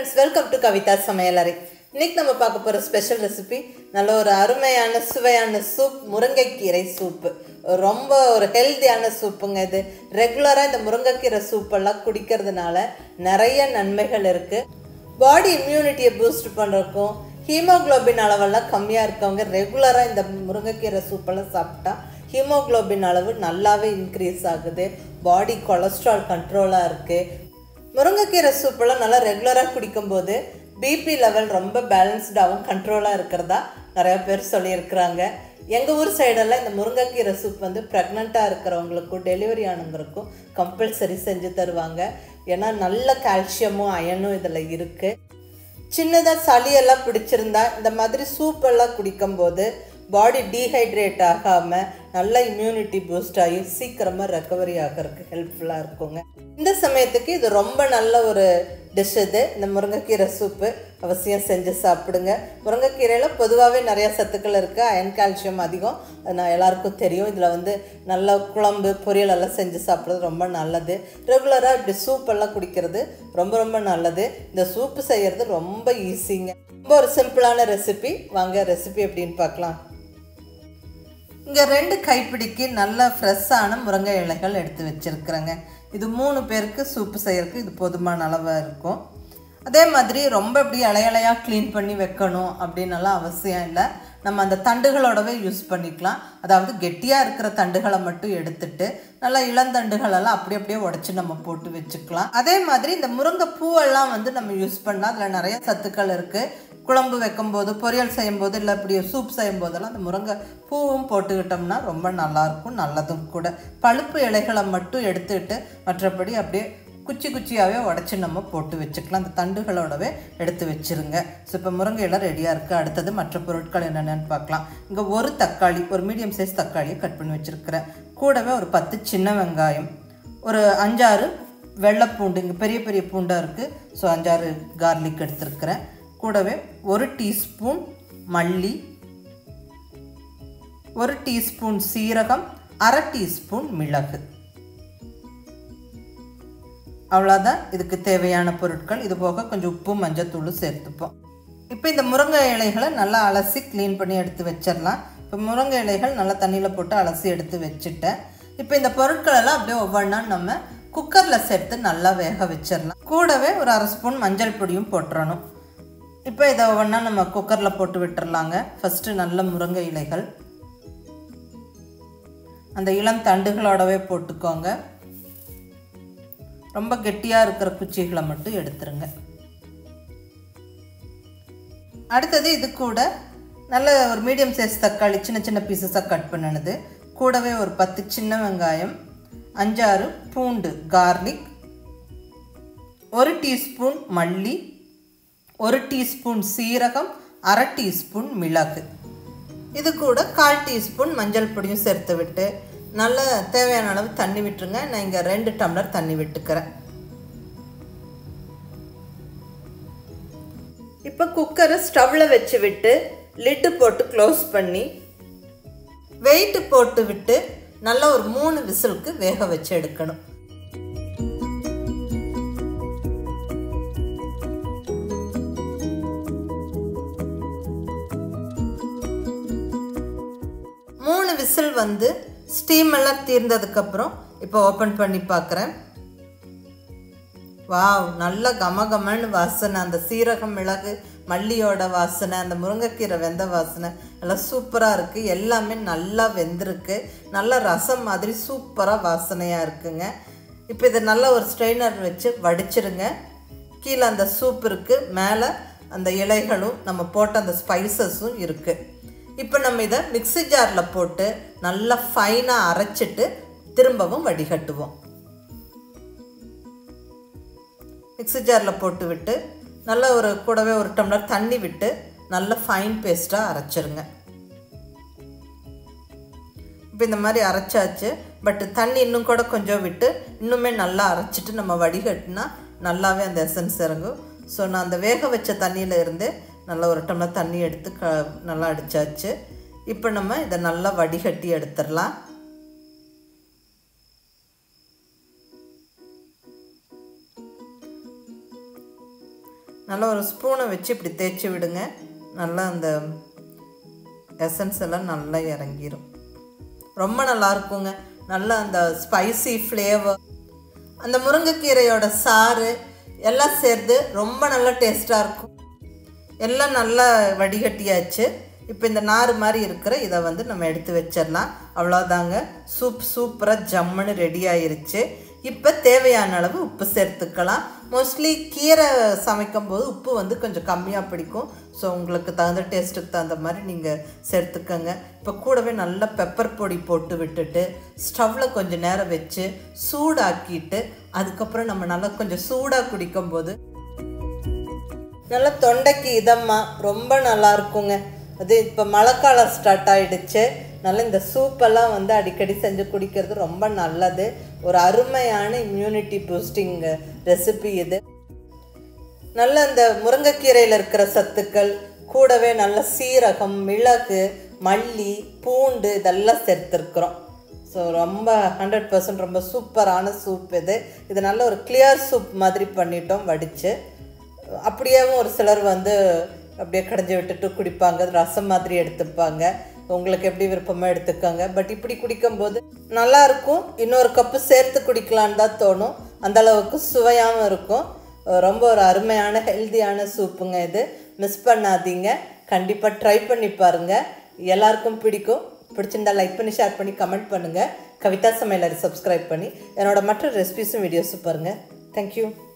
friends welcome to Kavitha சமையலறை இன்னைக்கு நம்ம பார்க்க போகிற ஸ்பெஷல் ரெசிபி நல்ல ஒரு அருமையான சுவையான சூப் முருங்கைக்கீரை சூப்பு ரொம்ப ஒரு ஹெல்த்தியான சூப்புங்க இது ரெகுலராக இந்த முருங்கைக்கீரை சூப்பெல்லாம் குடிக்கிறதுனால நிறைய நன்மைகள் இருக்குது பாடி இம்யூனிட்டியை பூஸ்ட் பண்ணுறதுக்கும் ஹீமோகுளோபின் அளவெல்லாம் கம்மியாக இருக்கவங்க ரெகுலராக இந்த முருங்கைக்கீரை சூப்பெல்லாம் சாப்பிட்டா ஹீமோகுளோபின் அளவு நல்லாவே இன்க்ரீஸ் ஆகுது பாடி கொலஸ்ட்ரால் கண்ட்ரோலாக இருக்குது முருங்கைக்கீரை சூப்பெல்லாம் நல்லா ரெகுலராக குடிக்கும்போது பிபி லெவல் ரொம்ப பேலன்ஸ்டாகவும் கண்ட்ரோலாக இருக்கிறதா நிறைய பேர் சொல்லியிருக்கிறாங்க எங்கள் ஊர் சைடெல்லாம் இந்த முருங்கைக்கீரை சூப் வந்து ப்ரெக்னெண்ட்டாக இருக்கிறவங்களுக்கும் டெலிவரி ஆனவங்களுக்கும் கம்பல்சரி செஞ்சு தருவாங்க ஏன்னா நல்ல கால்சியமும் அயனும் இதில் இருக்குது சின்னதாக சளியெல்லாம் பிடிச்சிருந்தா இந்த மாதிரி சூப்பெல்லாம் குடிக்கும்போது பாடி டீஹைட்ரேட் ஆகாமல் நல்ல இம்யூனிட்டி பூஸ்ட் ஆகி சீக்கிரமாக ரெக்கவரி ஆகிறதுக்கு ஹெல்ப்ஃபுல்லாக இருக்குங்க இந்த சமயத்துக்கு இது ரொம்ப நல்ல ஒரு டிஷ் இது இந்த முருங்கைக்கீரை சூப்பு அவசியம் செஞ்சு சாப்பிடுங்க முருங்கைக்கீரையில் பொதுவாகவே நிறையா சத்துக்கள் இருக்குது அயன் கால்சியம் அதிகம் அது நான் எல்லாருக்கும் தெரியும் இதில் வந்து நல்ல குழம்பு பொரியல் எல்லாம் செஞ்சு சாப்பிட்றது ரொம்ப நல்லது ரெகுலராக இப்படி சூப்பெல்லாம் குடிக்கிறது ரொம்ப ரொம்ப நல்லது இந்த சூப்பு செய்கிறது ரொம்ப ஈஸிங்க ரொம்ப ஒரு சிம்பிளான ரெசிபி வாங்க ரெசிபி எப்படின்னு பார்க்கலாம் இங்கே ரெண்டு கைப்பிடிக்கு நல்ல ஃப்ரெஷ்ஷான முருங்கை இலைகள் எடுத்து வச்சுருக்குறேங்க இது மூணு பேருக்கு சூப்பு செய்யறதுக்கு இது போதுமான அளவாக இருக்கும் அதே மாதிரி ரொம்ப இப்படி இலையலையாக க்ளீன் பண்ணி வைக்கணும் அப்படின்னலாம் அவசியம் இல்லை நம்ம அந்த தண்டுகளோடவே யூஸ் பண்ணிக்கலாம் அதாவது கெட்டியாக இருக்கிற தண்டுகளை மட்டும் எடுத்துட்டு நல்லா இளந்தண்டுகளெல்லாம் அப்படி அப்படியே உடச்சி நம்ம போட்டு வச்சுக்கலாம் அதே மாதிரி இந்த முருங்கை பூவெல்லாம் வந்து நம்ம யூஸ் பண்ணால் அதில் நிறைய சத்துக்கள் இருக்குது குழம்பு வைக்கும்போது பொரியல் செய்யும்போது இல்லை இப்படி சூப் செய்யும் போதெல்லாம் அந்த முருங்கை பூவும் போட்டுக்கிட்டோம்னா ரொம்ப நல்லாயிருக்கும் நல்லதும் கூட பழுப்பு இலைகளை மட்டும் எடுத்துக்கிட்டு மற்றபடி அப்படியே குச்சி குச்சியாகவே உடச்சி நம்ம போட்டு வச்சுக்கலாம் அந்த தண்டுகளோடவே எடுத்து வச்சுருங்க ஸோ இப்போ முருங்கை இலை ரெடியாக இருக்குது அடுத்தது மற்ற பொருட்கள் என்னென்னு பார்க்கலாம் இங்கே ஒரு தக்காளி ஒரு மீடியம் சைஸ் தக்காளியை கட் பண்ணி வச்சுருக்கிறேன் கூடவே ஒரு பத்து சின்ன வெங்காயம் ஒரு அஞ்சாறு வெள்ளைப்பூண்டு இங்கே பெரிய பெரிய பூண்டாக இருக்குது ஸோ அஞ்சாறு கார்லிக் எடுத்துருக்கிறேன் கூடவே ஒரு டீஸ்பூன் மல்லி ஒரு டீஸ்பூன் சீரகம் அரை டீஸ்பூன் மிளகு அவ்வளோதான் இதுக்கு தேவையான பொருட்கள் இது போக கொஞ்சம் உப்பு மஞ்சத்தூள் சேர்த்துப்போம் இப்போ இந்த முருங்கை இலைகளை நல்லா அலசி க்ளீன் பண்ணி எடுத்து வச்சிடலாம் இப்போ முருங்கை இலைகள் நல்லா தண்ணியில் போட்டு அலசி எடுத்து வச்சுட்டேன் இப்போ இந்த பொருட்களெல்லாம் அப்படியே ஒவ்வொன்றா நம்ம குக்கரில் சேர்த்து நல்லா வேக வச்சிடலாம் கூடவே ஒரு அரை ஸ்பூன் மஞ்சள் பொடியும் போட்டுறணும் இப்போ இதை ஒவ்வொன்றா நம்ம குக்கரில் போட்டு விட்டுறலாங்க ஃபஸ்ட்டு நல்ல முருங்கை இலைகள் அந்த இளம் தண்டுகளோடவே போட்டுக்கோங்க ரொம்ப கெட்டியாக இருக்கிற குச்சிகளை மட்டும் எடுத்துருங்க அடுத்தது இது கூட நல்ல ஒரு மீடியம் சைஸ் தக்காளி சின்ன சின்ன பீசஸாக கட் பண்ணினது கூடவே ஒரு பத்து சின்ன வெங்காயம் அஞ்சாறு பூண்டு கார்லிக் ஒரு டீஸ்பூன் மல்லி ஒரு டீஸ்பூன் சீரகம் அரை டீஸ்பூன் மிளகு இது கூட கால் டீஸ்பூன் மஞ்சள் பொடியும் சேர்த்து விட்டு நல்ல தேவையான அளவு தண்ணி விட்டுருங்க நான் இங்கே ரெண்டு டம்ளர் தண்ணி விட்டுக்கிறேன் இப்போ குக்கரை ஸ்டவ்வில் வச்சு விட்டு லிட்டு போட்டு க்ளோஸ் பண்ணி வெயிட்டு போட்டு விட்டு நல்லா ஒரு மூணு விசிலுக்கு வேக வச்சு எடுக்கணும் மூணு விசில் வந்து ஸ்டீம் எல்லாம் தீர்ந்ததுக்கப்புறம் இப்போ ஓப்பன் பண்ணி பார்க்குறேன் வாவ் நல்ல கமகமன்னு வாசனை அந்த சீரகம் மிளகு மல்லியோட வாசனை அந்த முருங்கைக்கீரை வெந்த வாசனை எல்லாம் சூப்பராக இருக்குது எல்லாமே நல்லா வெந்திருக்கு நல்ல ரசம் மாதிரி சூப்பராக வாசனையாக இருக்குங்க இப்போ இதை நல்ல ஒரு ஸ்ட்ரெயினர் வச்சு வடிச்சிருங்க கீழே அந்த சூப் இருக்குது மேலே அந்த இலைகளும் நம்ம போட்ட அந்த ஸ்பைசஸும் இருக்குது இப்போ நம்ம இதை மிக்சி ஜாரில் போட்டு நல்லா ஃபைனாக அரைச்சிட்டு திரும்பவும் வடிகட்டுவோம் மிக்சி ஜாரில் போட்டு விட்டு நல்ல ஒரு கூடவே ஒரு டம்ளர் தண்ணி விட்டு நல்ல ஃபைன் பேஸ்ட்டாக அரைச்சிருங்க இப்போ இந்த மாதிரி அரைச்சாச்சு பட் தண்ணி இன்னும் கூட கொஞ்சம் விட்டு இன்னுமே நல்லா அரைச்சிட்டு நம்ம வடிகட்டினா நல்லாவே அந்த எசன்ஸ் இறங்கும் ஸோ நான் அந்த வேக வச்ச தண்ணியில் இருந்து நல்லா ஒரு டம்ளர் தண்ணி எடுத்து க நல்லா அடித்தாச்சு இப்போ நம்ம இதை நல்லா வடிகட்டி எடுத்துடலாம் நல்லா ஒரு ஸ்பூனை வச்சு இப்படி தேய்ச்சி விடுங்க நல்லா அந்த எசன்ஸ் எல்லாம் நல்லா இறங்கிரும் ரொம்ப நல்லா இருக்குங்க நல்லா அந்த ஸ்பைசி ஃப்ளேவர் அந்த முருங்கைக்கீரையோட சாறு எல்லாம் சேர்ந்து ரொம்ப நல்லா டேஸ்ட்டாக இருக்கும் எல்லாம் நல்லா வடிகட்டியாச்சு இப்போ இந்த நார் மாதிரி இருக்கிற இதை வந்து நம்ம எடுத்து வச்சிடலாம் அவ்வளோதாங்க சூப் சூப்பராக ஜம்முன்னு ரெடி ஆயிருச்சு இப்போ தேவையான அளவு உப்பு சேர்த்துக்கலாம் மோஸ்ட்லி கீரை சமைக்கும் போது உப்பு வந்து கொஞ்சம் கம்மியாக பிடிக்கும் ஸோ உங்களுக்கு தகுந்த டேஸ்ட்டுக்கு தகுந்த மாதிரி நீங்கள் சேர்த்துக்கங்க இப்போ கூடவே நல்லா பெப்பர் பொடி போட்டு விட்டுட்டு ஸ்டவ்வில் கொஞ்சம் நேரம் வச்சு சூடாக்கிட்டு அதுக்கப்புறம் நம்ம நல்லா கொஞ்சம் சூடாக குடிக்கும்போது நல்லா தொண்டைக்கு இதமாக ரொம்ப நல்லா இருக்குங்க அது இப்போ மழைக்காலம் ஸ்டார்ட் ஆயிடுச்சு நல்லா இந்த சூப்பெல்லாம் வந்து அடிக்கடி செஞ்சு குடிக்கிறது ரொம்ப நல்லது ஒரு அருமையான இம்யூனிட்டி பூஸ்டிங் ரெசிபி இது நல்ல இந்த முருங்கைக்கீரையில் இருக்கிற சத்துக்கள் கூடவே நல்ல சீரகம் மிளகு மல்லி பூண்டு இதெல்லாம் சேர்த்துருக்குறோம் ஸோ ரொம்ப ஹண்ட்ரட் பர்சன்ட் ரொம்ப சூப்பரான சூப் இது இது நல்ல ஒரு கிளியர் சூப் மாதிரி பண்ணிட்டோம் வடித்து அப்படியேவும் ஒரு சிலர் வந்து அப்படியே கடைஞ்சி விட்டுட்டு குடிப்பாங்க ரசம் மாதிரி எடுத்துப்பாங்க உங்களுக்கு எப்படி விருப்பமோ எடுத்துக்கோங்க பட் இப்படி குடிக்கும்போது நல்லா இருக்கும் இன்னொரு கப்பு சேர்த்து குடிக்கலான்னு தான் தோணும் அந்த அளவுக்கு சுவையாகவும் இருக்கும் ரொம்ப ஒரு அருமையான ஹெல்த்தியான சூப்புங்க இது மிஸ் பண்ணாதீங்க கண்டிப்பாக ட்ரை பண்ணி பாருங்கள் எல்லாருக்கும் பிடிக்கும் பிடிச்சிருந்தா லைக் பண்ணி ஷேர் பண்ணி கமெண்ட் பண்ணுங்கள் கவிதா சமையலரி சப்ஸ்கிரைப் பண்ணி என்னோட மற்ற ரெசிபிஸும் வீடியோஸும் பாருங்கள் தேங்க்யூ